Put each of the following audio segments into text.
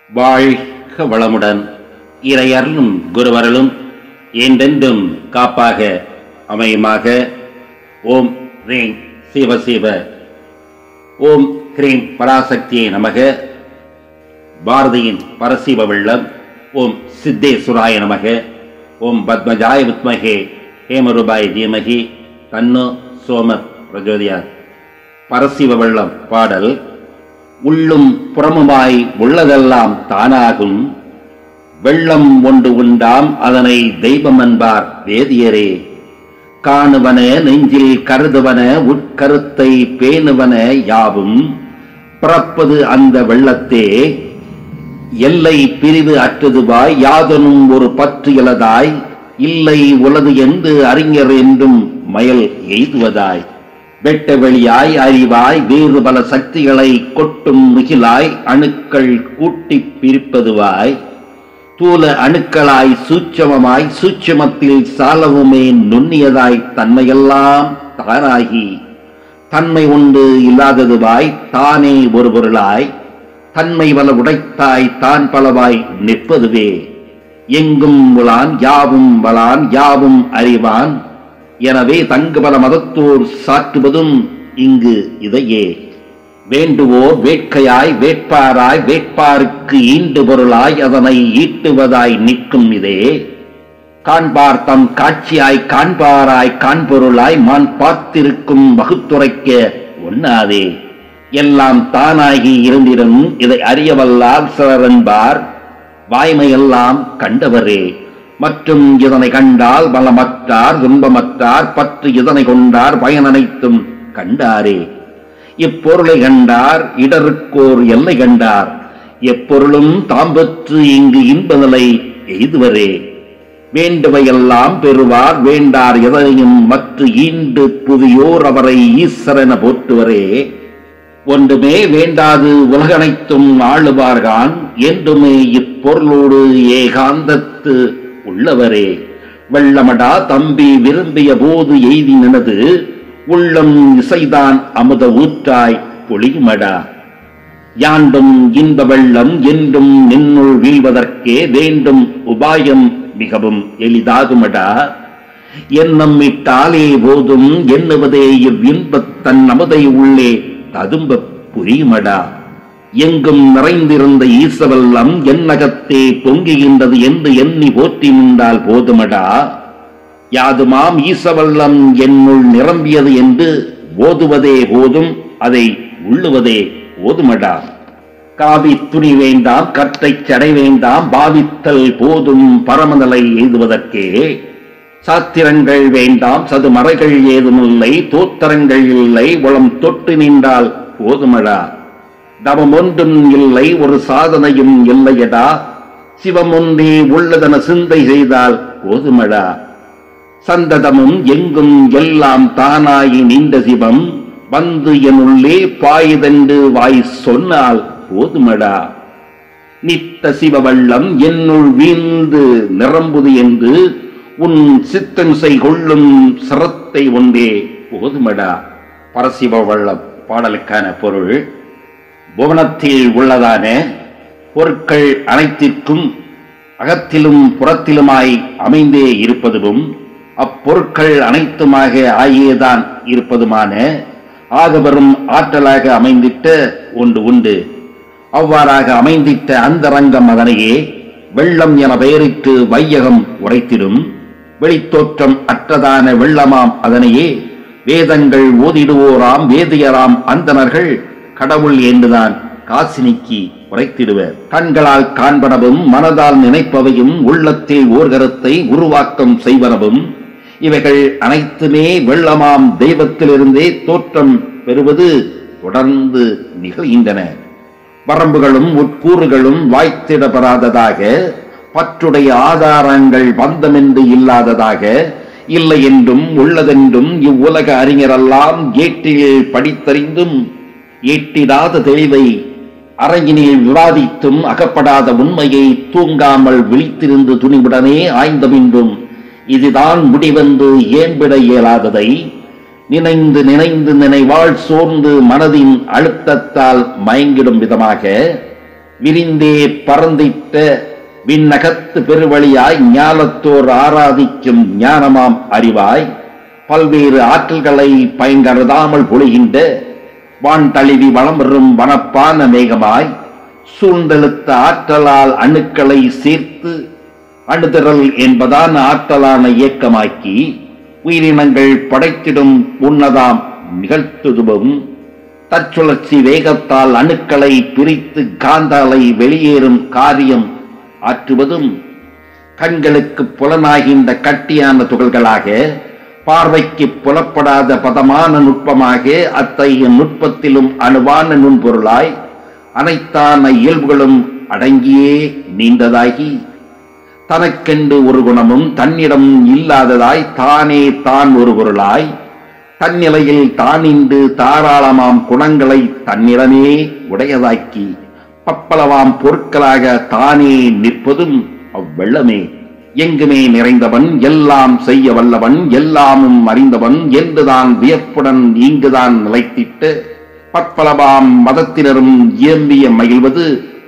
வாழ்க வளமுடன் இறையருளும் குருவருளும் என்றென்றும் காப்பாக அமையுமாக ஓம் ரீம் சிவ சிவ ஓம் கிரீம் பராசக்தியை நமக பாரதியின் பரசிவ வெள்ளம் ஓம் சித்தேசுராய நமக ஓம் பத்மஜாய வித்மகே ஹேமருபாய் தீமகி தன்னு சோம பிரஜோதியார் பரசிவ வெள்ளம் பாடல் உள்ளும் புறமுமாய் உள்ளதெல்லாம் தானாகும் வெள்ளம் ஒன்று உண்டாம் அதனை தெய்வம் என்பார் வேதியரே காணுவன நெஞ்சில் கருதுவன உட்கருத்தை பேணுவன யாவும் பிறப்பது அந்த வெள்ளத்தே எல்லை பிரிவு அற்றதுவாய் யாதனும் ஒரு பற்றியலதாய் இல்லை உலது என்று அறிஞர் என்றும் மயல் எய்துவதாய் வெட்ட வெளியாய் அறிவாய் வேறு பல சக்திகளை கொட்டும் மிகிலாய் அணுக்கள் கூட்டிப் பிரிப்பதுவாய் தூல அணுக்களாய் சூட்சமமாய் சூட்சமத்தில் சாலவுமே நுண்ணியதாய் தன்மையெல்லாம் தானாகி தன்மை உண்டு இல்லாததுவாய் தானே ஒரு பொருளாய் தன்மை பல உடைத்தாய் தான் பலவாய் நிற்பதுவே எங்கும் உளான் யாவும் வளான் யாவும் அறிவான் எனவே தங்கு பல மதத்தோர் சாற்றுவதும் இங்கு இதையே வேண்டுவோர் வேட்கையாய் வேட்பாராய் வேட்பாருக்கு ஈண்டு பொருளாய் அதனை ஈட்டுவதாய் நிற்கும் இதே காண்பார் தம் காட்சியாய் காண்பாராய் காண்பொருளாய் மான் பார்த்திருக்கும் வகுத்துரைக்க ஒண்ணாதே எல்லாம் தானாகி இருந்திடும் இதை அறியவல்லால் சிலர் என்பார் வாய்மையெல்லாம் கண்டவரே மற்றும் இதனை கண்டால் பலமற்றார் துன்பமற்றார் பற்று இதனை கொண்டார் பயனனைத்தும் கண்டாரே இப்பொருளை கண்டார் இடருக்கோர் எல்லை கண்டார் எப்பொருளும் தாம் பெற்று இங்கு இன்ப நிலை எய்துவரே வேண்டுவையெல்லாம் பெறுவார் வேண்டார் எதனையும் மற்ற ஈண்டு புதியோர் அவரை ஈஸ்வரன போற்றுவரே ஒன்றுமே வேண்டாது உலகனைத்தும் ஆளுவார்கான் என்றுமே இப்பொருளோடு ஏகாந்தத்து உள்ளவரே வெள்ளமடா தம்பி விரும்பிய போது எய்தி நினது உள்ளம் இசைதான் அமுத ஊற்றாய் பொழியுமடா யாண்டும் இன்ப வெள்ளம் என்றும் நின்னுள் வீழ்வதற்கே வேண்டும் உபாயம் மிகவும் எளிதாகுமடா எண்ணம் இட்டாலே போதும் எண்ணுவதே இவ்வின்பத் தன் அமுதை உள்ளே ததும்ப புரியுமடா எங்கும் நிறைந்திருந்த ஈசவல்லம் என்னகத்தே பொங்குகின்றது என்று எண்ணி போற்றி நின்றால் போதுமடா யாதுமாம் ஈசவல்லம் என்னுள் நிரம்பியது என்று ஓதுவதே போதும் அதை உள்ளுவதே ஓதுமடா காவி துணி வேண்டாம் கற்றை சடை வேண்டாம் பாவித்தல் போதும் பரமநிலை எய்துவதற்கே சாத்திரங்கள் வேண்டாம் சதுமறைகள் ஏதுமில்லை தோத்தரங்கள் இல்லை உளம் தொட்டு நின்றால் போதுமடா தவம் ஒன்றும் இல்லை ஒரு சாதனையும் இல்லையடா சிவம் ஒன்றே உள்ளதன சிந்தை செய்தால் போதுமடா சந்ததமும் எங்கும் எல்லாம் தானாயி நீண்ட சிவம் வந்து என்னுள்ளே பாயுதென்று வாய் சொன்னால் போதுமடா நித்த சிவவள்ளம் என்னுள் வீழ்ந்து நிரம்புது என்று உன் சித்தன்சை கொள்ளும் சிரத்தை ஒன்றே போதுமடா பரசிவ வள்ளம் பாடலுக்கான பொருள் புவனத்தில் உள்ளதான பொருட்கள் அனைத்திற்கும் அகத்திலும் புறத்திலுமாய் அமைந்தே இருப்பதும் அப்பொருட்கள் அனைத்துமாக ஆகியதான் இருப்பதுமான ஆகவரும் ஆற்றலாக அமைந்திட்ட ஒன்று உண்டு அவ்வாறாக அமைந்திட்ட அந்த ரங்கம் அதனையே வெள்ளம் என பெயரிட்டு வையகம் உரைத்திடும் வெளித்தோற்றம் அற்றதான வெள்ளமாம் அதனையே வேதங்கள் ஓதிடுவோராம் வேதியராம் அந்தணர்கள் கடவுள் என்றுதான் காசினிக்கு உரைத்திடுவர் கண்களால் காண்பனவும் மனதால் நினைப்பவையும் உள்ளத்தில் ஓர் கருத்தை உருவாக்கம் செய்வனவும் இவைகள் அனைத்துமே வெள்ளமாம் தெய்வத்திலிருந்தே தோற்றம் பெறுவது தொடர்ந்து நிகழ்கின்றன வரம்புகளும் உட்கூறுகளும் வாய்த்திடப்படாததாக பற்றுடைய ஆதாரங்கள் பந்தமென்று இல்லாததாக இல்லை என்றும் உள்ளதென்றும் இவ்வுலக அறிஞரெல்லாம் ஏட்டில் படித்தறிந்தும் ஏட்டிடாத தெளிவை அரங்கினில் விவாதித்தும் அகப்படாத உண்மையை தூங்காமல் விழித்திருந்து துணிவுடனே ஆய்ந்தமின்றும் இதுதான் முடிவென்று ஏம்பிட இயலாததை நினைந்து நினைந்து நினைவாள் சோர்ந்து மனதின் அழுத்தத்தால் மயங்கிடும் விதமாக விரிந்தே பறந்திட்ட விண்ணகத்து பெருவழியாய் ஞானத்தோர் ஆராதிக்கும் ஞானமாம் அறிவாய் பல்வேறு ஆற்றல்களை பயங்கருதாமல் பொழிகின்ற வான் தழுவி வளம் வரும் வனப்பான மேகமாய் சூழ்ந்தெழுத்த ஆற்றலால் அணுக்களை சேர்த்து அணுதிரல் என்பதான ஆற்றலான இயக்கமாக்கி உயிரினங்கள் படைத்திடும் உன்னதாம் நிகழ்த்துதுவும் தற்சுழற்சி வேகத்தால் அணுக்களை பிரித்து காந்தாலை வெளியேறும் காரியம் ஆற்றுவதும் கண்களுக்கு புலனாகின்ற கட்டியான துகள்களாக பார்வைக்கு புலப்படாத பதமான நுட்பமாக அத்தகைய நுட்பத்திலும் அணுவான நுண்பொருளாய் அனைத்தான இயல்புகளும் அடங்கியே நீண்டதாகி தனக்கென்று ஒரு குணமும் தன்னிடம் இல்லாததாய் தானே தான் ஒரு பொருளாய் தன்னிலையில் தானின்று தாராளமாம் குணங்களை தன்னிடமே உடையதாக்கி பப்பளவாம் பொருட்களாக தானே நிற்பதும் அவ்வெள்ளமே எங்குமே நிறைந்தவன் எல்லாம் செய்ய வல்லவன் எல்லாமும் அறிந்தவன் என்றுதான் வியப்புடன் இங்குதான் நிலைத்திட்டு பற்பலவாம் மதத்தினரும் இயம்பிய மகிழ்வது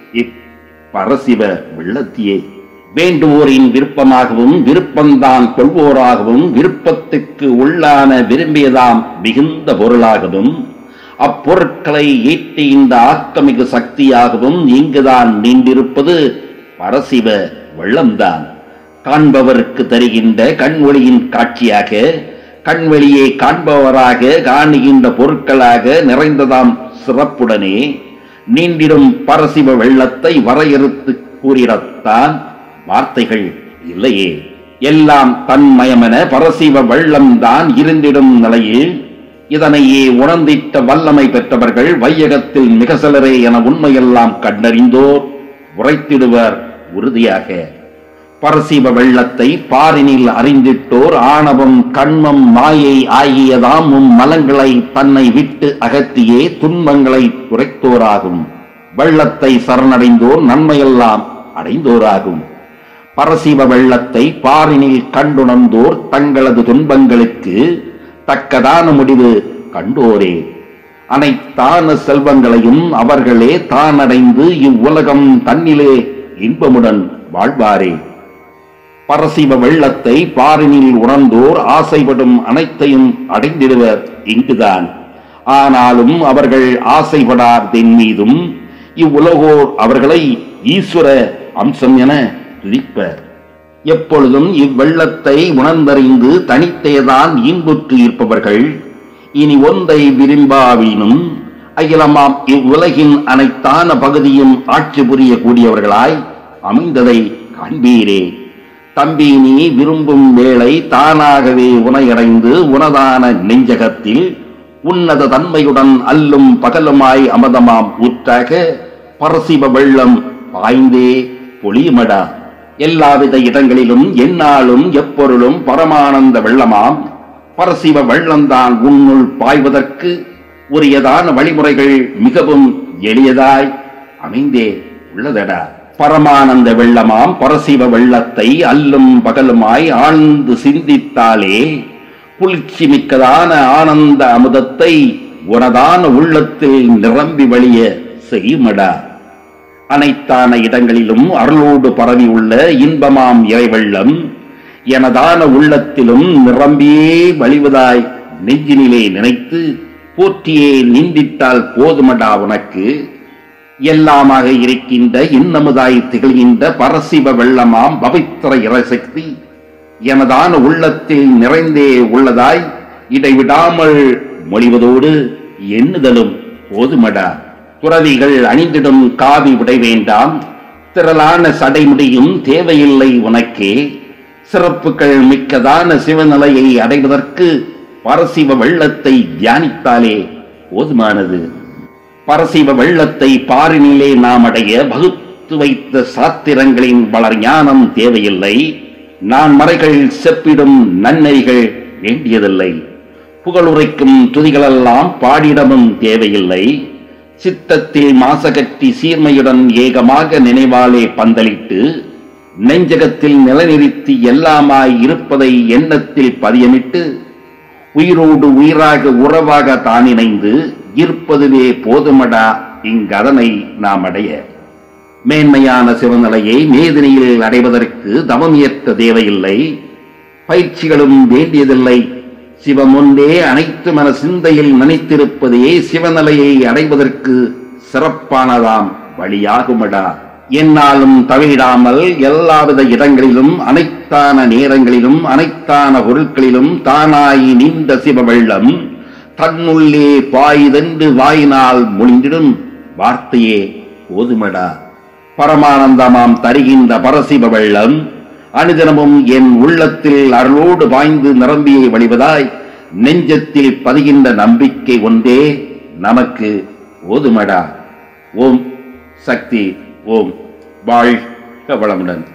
இப்பரசிவ வெள்ளத்தியே வேண்டுவோரின் விருப்பமாகவும் விருப்பம்தான் கொள்வோராகவும் விருப்பத்துக்கு உள்ளான விரும்பியதாம் மிகுந்த பொருளாகவும் அப்பொருட்களை ஈட்டி இந்த ஆக்கமிகு சக்தியாகவும் இங்குதான் நீண்டிருப்பது பரசிவ வெள்ளம்தான் காண்பவருக்கு தருகின்ற கண்வொளியின் காட்சியாக கண்வெளியே காண்பவராக காணுகின்ற பொருட்களாக நிறைந்ததாம் சிறப்புடனே நீண்டிடும் பரசிவ வெள்ளத்தை வரையறுத்து கூறிடத்தான் வார்த்தைகள் இல்லையே எல்லாம் தன்மயமென பரசிவ வெள்ளம்தான் இருந்திடும் நிலையில் இதனையே உணர்ந்திட்ட வல்லமை பெற்றவர்கள் வையகத்தில் மிக சிலரே என உண்மையெல்லாம் கண்டறிந்தோர் உரைத்திடுவர் உறுதியாக பரசிவ வெள்ளத்தை பாரினில் அறிந்திட்டோர் ஆணவம் கண்மம் மாயை ஆகியதாம் உம் மலங்களை தன்னை விட்டு அகற்றியே துன்பங்களை குறைத்தோராகும் வெள்ளத்தை சரணடைந்தோர் நன்மையெல்லாம் அடைந்தோராகும் பரசிவ வெள்ளத்தை பாரினில் கண்டுணர்ந்தோர் தங்களது துன்பங்களுக்கு தக்கதான முடிவு கண்டோரே அனைத்தான செல்வங்களையும் அவர்களே தானடைந்து இவ்வுலகம் தன்னிலே இன்பமுடன் வாழ்வாரே பரசிவ வெள்ளத்தை பாரினில் உணர்ந்தோர் ஆசைப்படும் அனைத்தையும் அடைந்திடுவர் இங்குதான் ஆனாலும் அவர்கள் ஆசைப்படார் தென் மீதும் இவ்வுலகோர் அவர்களை ஈஸ்வர அம்சம் என துதிப்பர் எப்பொழுதும் இவ்வெள்ளத்தை உணர்ந்தறிந்து தனித்தேதான் இன்புற்று இருப்பவர்கள் இனி ஒன்றை விரும்பாவினும் அகிலமாம் இவ்வுலகின் அனைத்தான பகுதியும் ஆட்சி புரியக்கூடியவர்களாய் அமைந்ததை காண்பீரே தம்பி நீ விரும்பும் வேளை தானாகவே உனையடைந்து உனதான நெஞ்சகத்தில் உன்னத தன்மையுடன் அல்லும் பகலுமாய் அமதமாம் ஊற்றாக பரசிவ வெள்ளம் பாய்ந்தே பொழியுமடா எல்லாவித இடங்களிலும் எந்நாளும் எப்பொருளும் பரமானந்த வெள்ளமாம் பரசிவ வெள்ளம்தான் உன்னுள் பாய்வதற்கு உரியதான வழிமுறைகள் மிகவும் எளியதாய் அமைந்தே உள்ளதடா பரமானந்த வெள்ளமாம் பரசிவ வெள்ளத்தை அல்லும் பகலுமாய் ஆழ்ந்து சிந்தித்தாலே குளிர்ச்சி மிக்கதான ஆனந்த அமுதத்தை உனதான உள்ளத்தில் நிரம்பி வழிய செய்யுமடா அனைத்தான இடங்களிலும் அருளோடு பரவி உள்ள இன்பமாம் இறைவெள்ளம் எனதான உள்ளத்திலும் நிரம்பியே வழிவதாய் நெஞ்சினிலே நினைத்து போற்றியே நிந்திட்டால் போதுமடா உனக்கு எல்லாமாக இருக்கின்ற இன்னமுதாய் திகழ்கின்ற பரசிவ வெள்ளமாம் பவித்திர இறைசக்தி எனதான உள்ளத்தில் நிறைந்தே உள்ளதாய் இடைவிடாமல் மொழிவதோடு எண்ணுதலும் போதுமடா துறவிகள் அணிந்திடும் காவி விடை வேண்டாம் திரளான சடைமுடியும் தேவையில்லை உனக்கே சிறப்புகள் மிக்கதான சிவநிலையை அடைவதற்கு பரசிவ வெள்ளத்தை தியானித்தாலே போதுமானது பரசிவ வெள்ளத்தை பாரினிலே நாம் அடைய வகுத்து வைத்த சாத்திரங்களின் வளர் ஞானம் தேவையில்லை நான் மறைகள் செப்பிடும் நன்னெறிகள் வேண்டியதில்லை புகழுரைக்கும் துதிகளெல்லாம் பாடிடமும் தேவையில்லை சித்தத்தில் மாசகற்றி சீர்மையுடன் ஏகமாக நினைவாலே பந்தலிட்டு நெஞ்சகத்தில் நிலைநிறுத்தி எல்லாமாய் இருப்பதை எண்ணத்தில் பதியமிட்டு உயிரோடு உயிராக உறவாக தான் இணைந்து இருப்பதுவே போதுமடா இங்கதனை நாம் அடைய மேன்மையான சிவநிலையை மேதினியில் அடைவதற்கு தவம் ஏற்ற தேவையில்லை பயிற்சிகளும் வேண்டியதில்லை சிவம் ஒன்றே அனைத்து மன சிந்தையில் நினைத்திருப்பதே சிவநிலையை அடைவதற்கு சிறப்பானதாம் வழியாகுமடா என்னாலும் தவிடாமல் எல்லாவித இடங்களிலும் அனைத்தான நேரங்களிலும் அனைத்தான பொருட்களிலும் தானாய் நீண்ட சிவ வெள்ளம் தன்னுள்ளே பாய்தென்று வாயினால் மொழிந்திடும் வார்த்தையே போதுமடா பரமானந்தமாம் தருகின்ற பரசிவ வெள்ளம் அனுதினமும் என் உள்ளத்தில் அருளோடு பாய்ந்து நிரம்பியை வழிவதாய் நெஞ்சத்தில் பதிகின்ற நம்பிக்கை ஒன்றே நமக்கு ஓதுமடா ஓம் சக்தி ஓம் வாழ்க வளமுடன்